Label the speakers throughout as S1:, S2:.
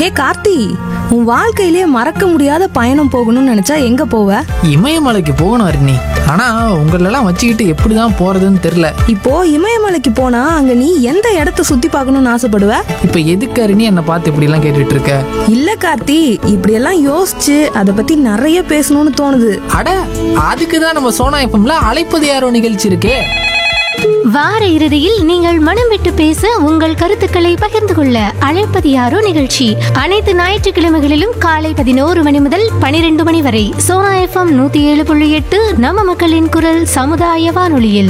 S1: ஹே கார்த்தி உன் வாழ்க்கையிலே மறக்க முடியாத பயணம் போகணும்னு நினைச்சா எங்க போவ
S2: இமயமலைக்கு போகணும் அருணி ஆனா உங்களெல்லாம் வச்சுக்கிட்டு எப்படிதான் போறதுன்னு தெரியல
S1: இப்போ இமயமலைக்கு போனா அங்க நீ எந்த இடத்த சுத்தி பார்க்கணும்னு ஆசைப்படுவ
S2: இப்ப எதுக்கு அருணி என்னை பார்த்து இப்படி எல்லாம் கேட்டுட்டு இருக்க
S1: இல்ல கார்த்தி இப்படியெல்லாம் யோசிச்சு அதை பத்தி நிறைய பேசணும்னு தோணுது
S2: அட அதுக்கு தான் நம்ம சோனா எஃப்எம்ல அழைப்பது யாரோ நிகழ்ச்சி இருக்கே
S3: வார இறுதியில் நீங்கள் மனம் விட்டு பேச உங்கள் கருத்துக்களை பகிர்ந்து கொள்ள அழைப்பது யாரோ நிகழ்ச்சி அனைத்து ஞாயிற்றுக்கிழமைகளிலும் காலை பதினோரு மணி முதல் பனிரெண்டு மணி வரை சோனா எஃப்எம் நூத்தி ஏழு புள்ளி எட்டு நம்ம மக்களின் குரல் சமுதாய வானொலியில்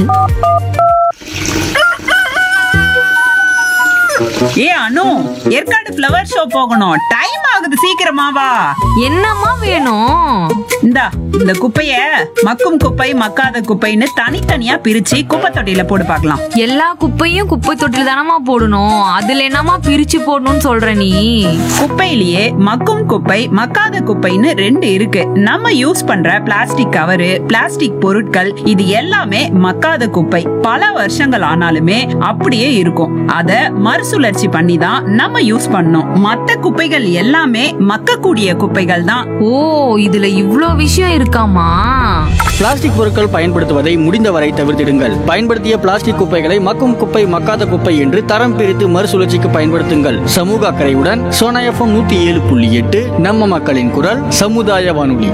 S4: ஏ அனு ஏற்காடு ஃப்ளவர் ஷோ போகணும் டைம் ஆகுது சீக்கிரமா வா
S5: என்னம்மா வேணும்
S4: இந்தா இந்த குப்பைய மக்கும் குப்பை மக்காத குப்பைன்னு தனித்தனியா பிரிச்சு குப்பை தொட்டியில போடு பார்க்கலாம்
S5: எல்லா குப்பையும் குப்பை தொட்டில தானம்மா போடணும் அதுல என்னம்மா பிரிச்சு போடணும்னு சொல்ற நீ
S4: குப்பையிலேயே மக்கும் குப்பை மக்காத குப்பைன்னு ரெண்டு இருக்கு நம்ம யூஸ் பண்ற பிளாஸ்டிக் கவரு பிளாஸ்டிக் பொருட்கள் இது எல்லாமே மக்காத குப்பை பல வருஷங்கள் ஆனாலுமே அப்படியே இருக்கும் அத மறுசுழற்சி பண்ணி தான் நம்ம யூஸ் பண்ணோம் மத்த குப்பைகள் எல்லாமே மக்கக்கூடிய குப்பைகள் தான்
S5: ஓ இதுல இவ்ளோ விஷயம் இருக்காமா
S6: பிளாஸ்டிக் பொருட்கள் பயன்படுத்துவதை முடிந்தவரை தவிர்த்திடுங்கள் பயன்படுத்திய பிளாஸ்டிக் குப்பைகளை மக்கும் குப்பை மக்காத குப்பை என்று தரம் பிரித்து மறுசுழற்சிக்கு பயன்படுத்துங்கள் சமூக அக்கறையுடன் சோனா எஃப்எம் நூத்தி ஏழு புள்ளி எட்டு நம்ம மக்களின் குரல் சமுதாய வானொலி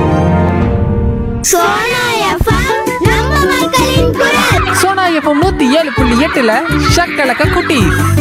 S2: சோனா எஃப்எம் நூத்தி ஏழு புள்ளி எட்டுல ஷக்கலக்க குட்டி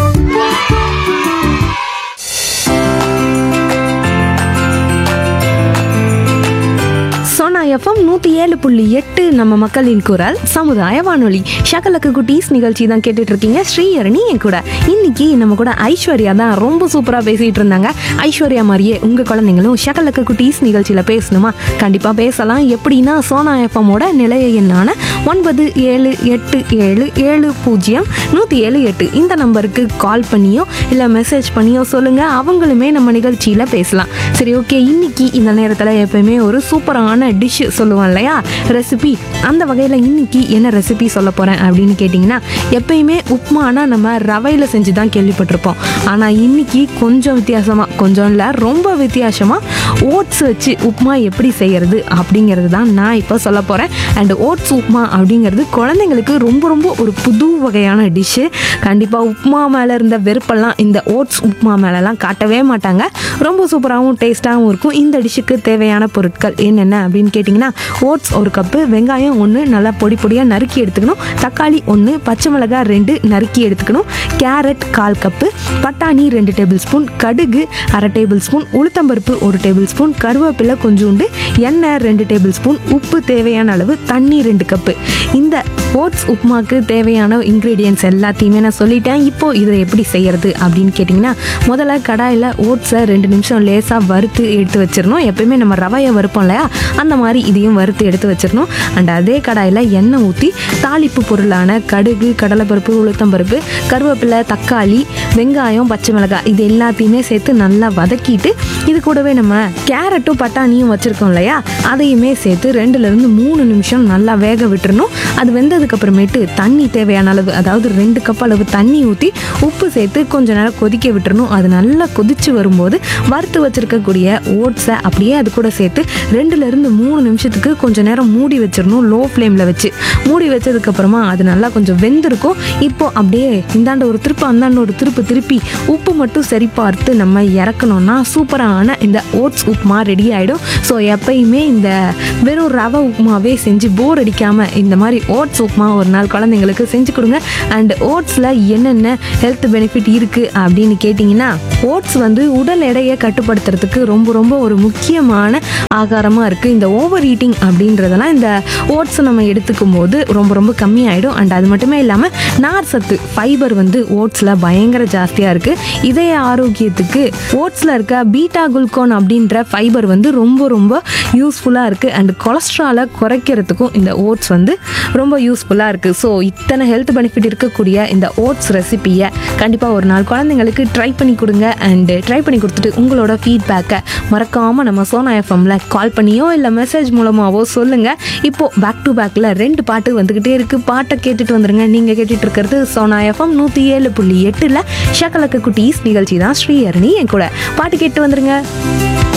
S1: சோனா எஃப்எம் நூத்தி ஏழு புள்ளி எட்டு நம்ம மக்களின் குரல் சமுதாய வானொலி ஷகலக்கு குட்டீஸ் நிகழ்ச்சி தான் கேட்டுட்டு இருக்கீங்க ஸ்ரீஹரணி என் கூட இன்னைக்கு நம்ம கூட ஐஸ்வர்யா தான் ரொம்ப சூப்பரா பேசிட்டு இருந்தாங்க ஐஸ்வர்யா மாதிரியே உங்க குழந்தைங்களும் ஷகலக்கு குட்டீஸ் நிகழ்ச்சியில பேசணுமா கண்டிப்பா பேசலாம் எப்படின்னா சோனா எஃப்எம்மோட நிலைய எண்ணான ஒன்பது ஏழு எட்டு ஏழு ஏழு பூஜ்ஜியம் நூற்றி ஏழு எட்டு இந்த நம்பருக்கு கால் பண்ணியோ இல்லை மெசேஜ் பண்ணியோ சொல்லுங்கள் அவங்களுமே நம்ம நிகழ்ச்சியில் பேசலாம் சரி ஓகே இன்னைக்கு இந்த நேரத்தில் எப்பயுமே ஒரு சூப்பரான டிஷ் சொல்லுவோம் இல்லையா ரெசிபி அந்த வகையில் இன்னைக்கு என்ன ரெசிபி சொல்ல போகிறேன் அப்படின்னு கேட்டிங்கன்னா எப்பயுமே உப்மானா நம்ம ரவையில் செஞ்சு தான் கேள்விப்பட்டிருப்போம் ஆனால் இன்னைக்கு கொஞ்சம் வித்தியாசமாக கொஞ்சம் இல்லை ரொம்ப வித்தியாசமாக ஓட்ஸ் வச்சு உப்மா எப்படி செய்யறது அப்படிங்கிறது தான் நான் இப்போ சொல்ல போகிறேன் அண்ட் ஓட்ஸ் உப்மா அப்படிங்கிறது குழந்தைங்களுக்கு ரொம்ப ரொம்ப ஒரு புது வகையான டிஷ்ஷு கண்டிப்பாக உப்மா மேலே இருந்த வெறுப்பெல்லாம் இந்த ஓட்ஸ் உப்மா மேலெல்லாம் காட்டவே மாட்டாங்க ரொம்ப சூப்பராகவும் டேஸ்ட்டாகவும் இருக்கும் இந்த டிஷ்ஷுக்கு தேவையான பொருட்கள் என்னென்ன அப்படின்னு கேட்டிங்கன்னா ஓட்ஸ் ஒரு கப்பு வெங்காயம் ஒன்று நல்லா பொடி பொடியாக நறுக்கி எடுத்துக்கணும் தக்காளி ஒன்று பச்சை மிளகாய் ரெண்டு நறுக்கி எடுத்துக்கணும் கேரட் கால் கப்பு பட்டாணி ரெண்டு டேபிள் ஸ்பூன் கடுகு அரை டேபிள் ஸ்பூன் உளுத்தம்பருப்பு ஒரு டேபிள் ஸ்பூன் கருவேப்பிலை கொஞ்சோண்டு எண்ணெய் ரெண்டு டேபிள் ஸ்பூன் உப்பு தேவையான அளவு தண்ணி ரெண்டு கப்பு இந்த ஓட்ஸ் உப்புமாக்கு தேவையான இன்க்ரீடியன்ஸ் எல்லாத்தையுமே நான் சொல்லிட்டேன் இப்போ இதை எப்படி செய்யறது அப்படின்னு கேட்டிங்கன்னா முதல்ல கடாயில் ஓட்ஸை ரெண்டு நிமிஷம் லேசாக வறுத்து எடுத்து வச்சிடணும் எப்பயுமே நம்ம ரவையை வறுப்போம் இல்லையா அந்த மாதிரி இதையும் வறுத்து எடுத்து வச்சிடணும் அண்ட் அதே கடாயில் எண்ணெய் ஊற்றி தாளிப்பு பொருளான கடுகு கடலைப்பருப்பு உளுத்தம்பருப்பு கருவேப்பிலை தக்காளி வெங்காயம் பச்சை மிளகாய் இது எல்லாத்தையுமே சேர்த்து நல்லா வதக்கிட்டு இது கூடவே நம்ம கேரட்டும் பட்டாணியும் வச்சுருக்கோம் இல்லையா அதையுமே சேர்த்து ரெண்டுலேருந்து மூணு நிமிஷம் நல்லா வேக விட்டுறணும் அது வெந்ததுக்கு அப்புறமேட்டு தண்ணி தேவையான அளவு அதாவது ரெண்டு கப் அளவு தண்ணி ஊற்றி உப்பு சேர்த்து கொஞ்ச நேரம் கொதிக்க விட்டுறணும் அது நல்லா கொதிச்சு வரும்போது வறுத்து வச்சிருக்கக்கூடிய ஓட்ஸை அப்படியே அது கூட சேர்த்து ரெண்டுலேருந்து மூணு நிமிஷத்துக்கு கொஞ்ச நேரம் மூடி வச்சிடணும் லோ ஃப்ளேமில் வச்சு மூடி வச்சதுக்கப்புறமா அது நல்லா கொஞ்சம் வெந்திருக்கும் இப்போ அப்படியே இந்தாண்ட ஒரு திருப்பு அந்தாண்ட ஒரு திருப்பு திருப்பி உப்பு மட்டும் சரி பார்த்து நம்ம இறக்கணும்னா சூப்பரான இந்த ஓட்ஸ் உப்புமா ரெடி ஆகிடும் ஸோ எப்பயுமே இந்த வெறும் ரவை உப்புமாவே செஞ்சு போர் அடிக்காமல் இந்த மாதிரி ஓட்ஸ் உப்புமா ஒரு நாள் குழந்தைங்களுக்கு செஞ்சு கொடுங்க அண்ட் ஓட்ஸில் என்னென்ன ஹெல்த் பெனிஃபிட் இருக்குது அப்படின்னு கேட்டிங்கன்னா ஓட்ஸ் வந்து உடல் எடையை கட்டுப்படுத்துறதுக்கு ரொம்ப ரொம்ப ஒரு முக்கியமான ஆகாரமாக இருக்குது இந்த ஓவர் ஈட்டிங் அப்படின்றதெல்லாம் இந்த ஓட்ஸ் நம்ம எடுத்துக்கும் போது ரொம்ப ரொம்ப கம்மியாயிடும் அண்ட் அது மட்டுமே இல்லாமல் நார் சத்து ஃபைபர் வந்து ஓட்ஸில் பயங்கர ஜாஸ்தியாக இருக்குது இதய ஆரோக்கியத்துக்கு ஓட்ஸில் இருக்க பீட்டா குளுக்கோன் அப்படின்ற ஃபைபர் வந்து ரொம்ப ரொம்ப யூஸ்ஃபுல்லாக இருக்குது அண்ட் கொலஸ்ட்ராலை குறைக்கிறதுக்கும் இந்த ஓட்ஸ் வந்து ரொம்ப யூஸ்ஃபுல்லாக இருக்குது ஸோ இத்தனை ஹெல்த் பெனிஃபிட் இருக்கக்கூடிய இந்த ஓட்ஸ் ரெசிபியை கண்டிப்பாக ஒரு நாள் குழந்தைங்களுக்கு ட்ரை பண்ணி கொடுங்க அண்டு ட்ரை பண்ணி கொடுத்துட்டு உங்களோட ஃபீட்பேக்கை மறக்காமல் நம்ம சோனா எஃப்எம்ல கால் பண்ணியோ இல்லை மெசேஜ் மூலமாவோ சொல்லுங்கள் இப்போ பேக் டு பேக்கில் ரெண்டு பாட்டு வந்துக்கிட்டே இருக்குது பாட்டை கேட்டுட்டு வந்துருங்க நீங்கள் கேட்டுட்டு இருக்கிறது சோனா எஃப்எம் நூற்றி ஏழு புள்ளி எட்டில் ஷக்கலக்கு குட்டீஸ் நிகழ்ச்சி தான் ஸ்ரீஹரணி என் கூட பாட்டு கேட்டு வந்துருங்க